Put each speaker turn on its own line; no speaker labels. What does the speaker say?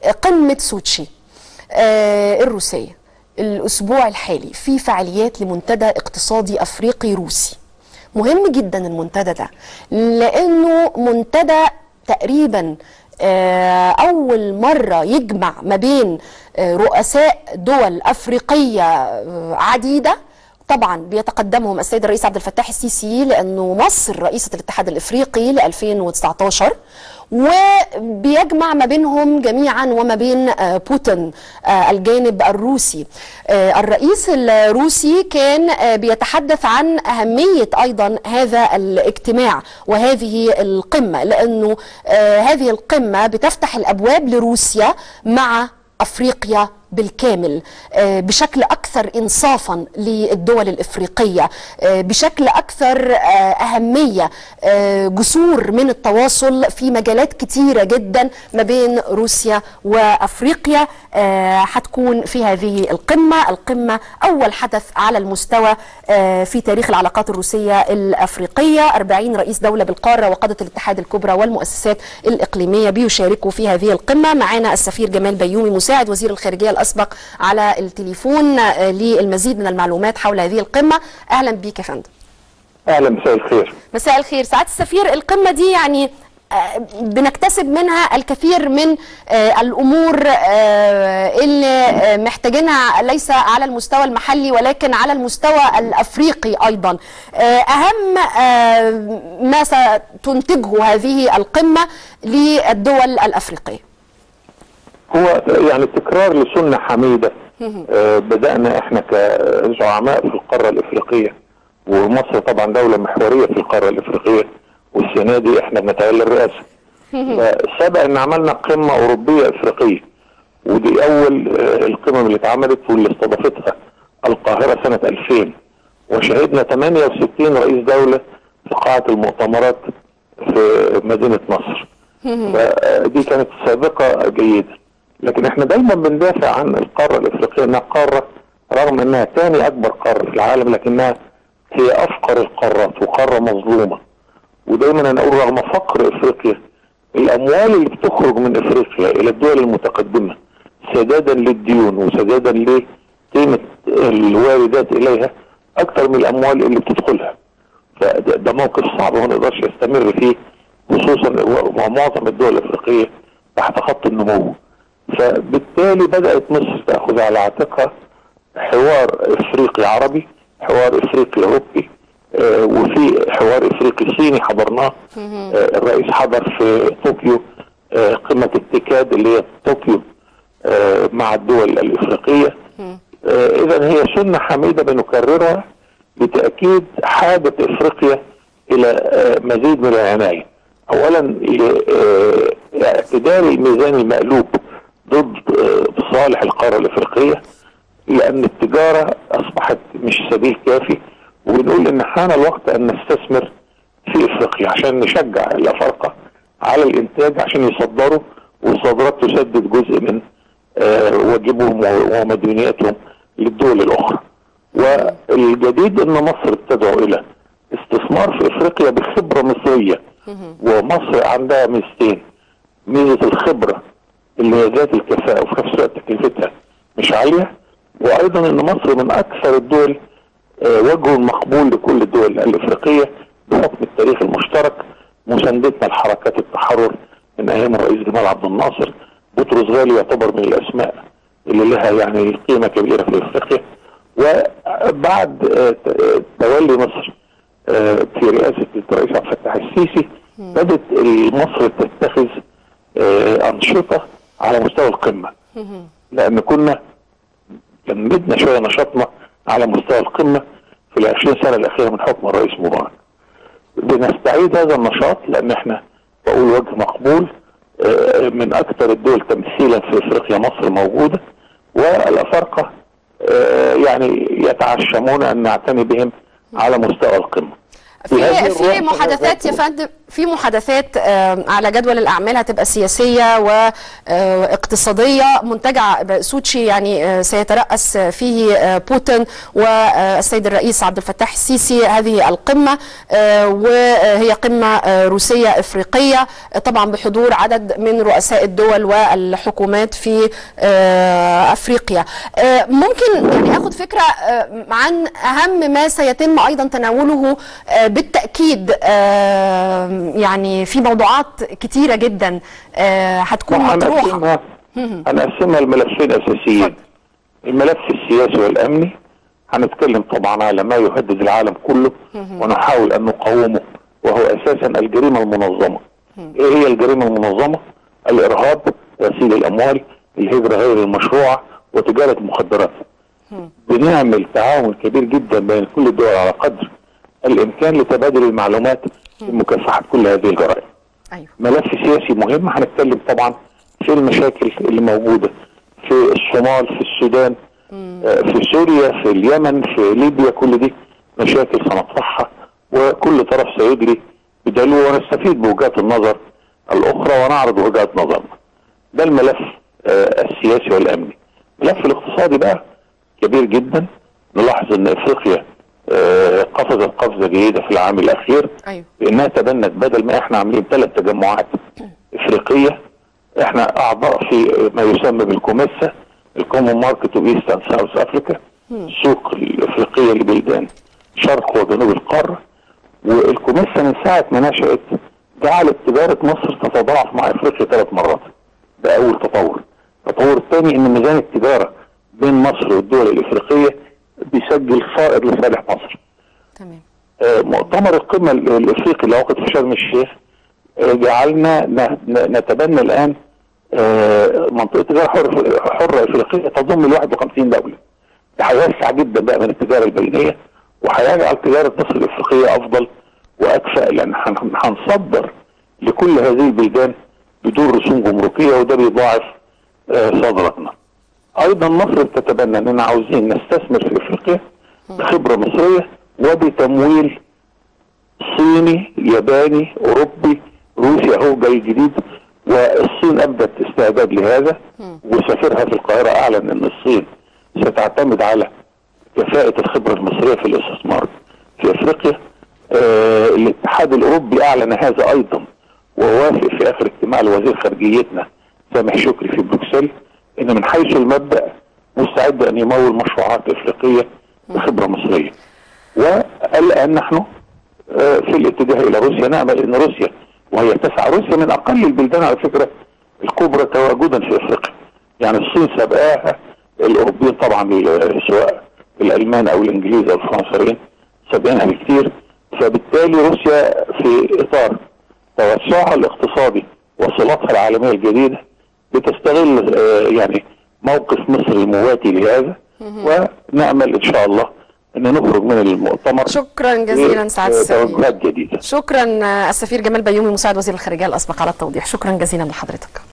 قمه سوتشي آه، الروسيه الاسبوع الحالي في فعاليات لمنتدى اقتصادي افريقي روسي مهم جدا المنتدى ده لانه منتدى تقريبا آه، اول مره يجمع ما بين آه، رؤساء دول افريقيه آه، عديده طبعا بيتقدمهم السيد الرئيس عبد الفتاح السيسي لانه مصر رئيسه الاتحاد الافريقي ل 2019 وبيجمع ما بينهم جميعا وما بين آه، بوتين آه، الجانب الروسي آه، الرئيس الروسي كان آه، بيتحدث عن أهمية أيضا هذا الاجتماع وهذه القمة لأنه آه، هذه القمة بتفتح الأبواب لروسيا مع افريقيا بالكامل آه، بشكل اكثر انصافا للدول الافريقيه آه، بشكل اكثر آه، اهميه آه، جسور من التواصل في مجالات كتيره جدا ما بين روسيا وافريقيا آه، هتكون في هذه القمه القمه اول حدث على المستوى آه، في تاريخ العلاقات الروسيه الافريقيه 40 رئيس دوله بالقاره وقاده الاتحاد الكبرى والمؤسسات الاقليميه بيشاركوا في هذه القمه معانا السفير جمال بيومي مساعد وزير الخارجيه الاسبق على التليفون آه، للمزيد من المعلومات حول هذه القمه اهلا بيك يا فندم
اهلا مساء الخير
مساء الخير سعاده السفير القمه دي يعني آه، بنكتسب منها الكثير من آه، الامور آه، اللي آه، محتاجينها ليس على المستوى المحلي ولكن على المستوى الافريقي ايضا آه، اهم آه، ما ستنتجه هذه القمه للدول الافريقيه
هو يعني تكرار لسنه حميده آه بدانا احنا كزعماء في القاره الافريقيه ومصر طبعا دوله محوريه في القاره الافريقيه والسنه دي احنا بنتولى الرئاسه سبق ان عملنا قمه اوروبيه افريقيه ودي اول آه القمم اللي اتعملت واللي استضافتها القاهره سنه 2000 وشهدنا 68 رئيس دوله في قاعه المؤتمرات في مدينه نصر فدي كانت سابقه جيده لكن احنا دايما بندافع عن القاره الافريقيه انها قاره رغم انها ثاني اكبر قاره في العالم لكنها هي افقر القارات وقاره مظلومه ودايما انا اقول رغم فقر افريقيا الاموال اللي بتخرج من افريقيا الى الدول المتقدمه سدادا للديون وسدادا لقيمه الواردات اليها اكثر من الاموال اللي بتدخلها فده ده موقف صعب وما نقدرش يستمر فيه خصوصا ومعظم الدول الافريقيه تحت خط النمو فبالتالي بدات مصر تاخذ على عاتقها حوار افريقي عربي حوار افريقي اوروبي آه وفي حوار افريقي صيني حضرناه آه الرئيس حضر في طوكيو آه قمه التكاد اللي هي طوكيو آه مع الدول الافريقيه آه اذا هي سنه حميده بنكررها بتاكيد حاجه افريقيا الى آه مزيد من العنايه اولا آه، اعتدال الميزان المقلوب ضد آه، صالح القاره الافريقيه لان التجاره اصبحت مش سبيل كافي وبنقول ان حان الوقت ان نستثمر في افريقيا عشان نشجع الافارقه على الانتاج عشان يصدروا والصادرات تسدد جزء من آه، واجبهم ومديونياتهم للدول الاخرى. والجديد ان مصر بتدعو الى استثمار في افريقيا بخبره مصريه ومصر عندها ميزتين ميزه الخبره اللي هي ذات الكفاءه وفي نفس الوقت تكلفتها مش عاليه وايضا ان مصر من اكثر الدول آه، وجه مقبول لكل الدول الافريقيه بحكم التاريخ المشترك مساندتنا لحركات التحرر من ايام الرئيس جمال عبد الناصر بطرس غالي يعتبر من الاسماء اللي لها يعني قيمه كبيره في افريقيا وبعد آه، ت- آه، تولي مصر آه، في رئاسه الرئيس عبد الفتاح السيسي بدات مصر تتخذ آه، انشطه على مستوى القمه لان كنا جمدنا شويه نشاطنا على مستوى القمه في ال 20 سنه الاخيره من حكم الرئيس مبارك. بنستعيد هذا النشاط لان احنا بقول وجه مقبول آه، من اكثر الدول تمثيلا في افريقيا مصر موجوده والافارقه آه، يعني يتعشمون ان نعتني بهم على مستوى القمه.
في
بهذه
في
الروح
محادثات يا
فنذكر-
فندم في محادثات آه، على جدول الاعمال هتبقى سياسيه واقتصاديه منتجع سوتشي يعني آه، سيترأس فيه آه، بوتين والسيد الرئيس عبد الفتاح السيسي هذه القمه آه، وهي قمه آه، روسيه افريقيه آه، طبعا بحضور عدد من رؤساء الدول والحكومات في آه، افريقيا آه، ممكن يعني اخد فكره آه، عن اهم ما سيتم ايضا تناوله آه، بالتاكيد آه، يعني في موضوعات كتيره جدا آه، هتكون مطروحه
هنقسمها هنقسمها لملفين اساسيين الملف السياسي والامني هنتكلم طبعا على ما يهدد العالم كله ونحاول ان نقاومه وهو اساسا الجريمه المنظمه ايه هي الجريمه المنظمه الارهاب غسيل الاموال الهجره غير المشروعه وتجاره المخدرات بنعمل تعاون كبير جدا بين كل الدول على قدر الامكان لتبادل المعلومات لمكافحه كل هذه الجرائم
ايوه
ملف سياسي مهم هنتكلم طبعا في المشاكل اللي موجوده في الصومال في السودان آه، في سوريا في اليمن في ليبيا كل دي مشاكل سنطرحها وكل طرف سيجري بدلو ونستفيد بوجهات النظر الاخرى ونعرض وجهات نظرنا ده الملف آه، السياسي والامني الملف الاقتصادي بقى كبير جدا نلاحظ ان افريقيا آه، قفزت قفزه جيده في العام الاخير
ايوه
بانها تبنت بدل ما احنا عاملين ثلاث تجمعات افريقيه احنا اعضاء في ما يسمى بالكوميسا الكومون ماركت اوف ايست اند ساوث افريكا السوق الافريقيه لبلدان شرق وجنوب القاره والكوميسا من ساعه ما نشات جعلت تجاره مصر تتضاعف مع افريقيا ثلاث مرات ده اول تطور التطور الثاني ان ميزان التجاره بين مصر والدول الافريقيه بيسجل فائض لصالح مصر
تمام
آه، مؤتمر القمة ال- الافريقي اللي عقد في شرم الشيخ آه، جعلنا ن- ن- نتبنى الان آه، منطقة تجارة حرة حرة افريقية تضم ال 51 دولة. ده هيوسع جدا بقى من التجارة البينية وهيجعل تجارة مصر الافريقية افضل واكفأ لان هن- هنصدر لكل هذه البلدان بدون رسوم جمركية وده بيضاعف آه، صادراتنا. ايضا مصر تتبنى اننا عاوزين نستثمر في افريقيا بخبره مصريه وبتمويل صيني ياباني اوروبي روسي اهو جاي جديد والصين ابدت استعداد لهذا وسفيرها في القاهره اعلن ان الصين ستعتمد على كفاءه الخبره المصريه في الاستثمار في افريقيا آه الاتحاد الاوروبي اعلن هذا ايضا ووافق في اخر اجتماع لوزير خارجيتنا سامح شكري في بروكسل ان من حيث المبدا مستعد ان يمول مشروعات افريقيه بخبره مصريه والان نحن آه، في الاتجاه الى روسيا نامل ان روسيا وهي تسعى روسيا من اقل البلدان على فكره الكبرى تواجدا في افريقيا يعني الصين سبقاها الاوروبيين طبعا ال- سواء الالمان او الانجليز او الفرنسيين سابقينها بكتير فبالتالي روسيا في اطار توسعها الاقتصادي وصلاتها العالميه الجديده بتستغل آه، يعني موقف مصر المواتي لهذا ونامل ان شاء الله ان نخرج من المؤتمر
شكرا جزيلا سعاده السفير
توجهات جديده
شكرا آه، السفير جمال بيومي مساعد وزير الخارجيه الاسبق على التوضيح شكرا جزيلا لحضرتك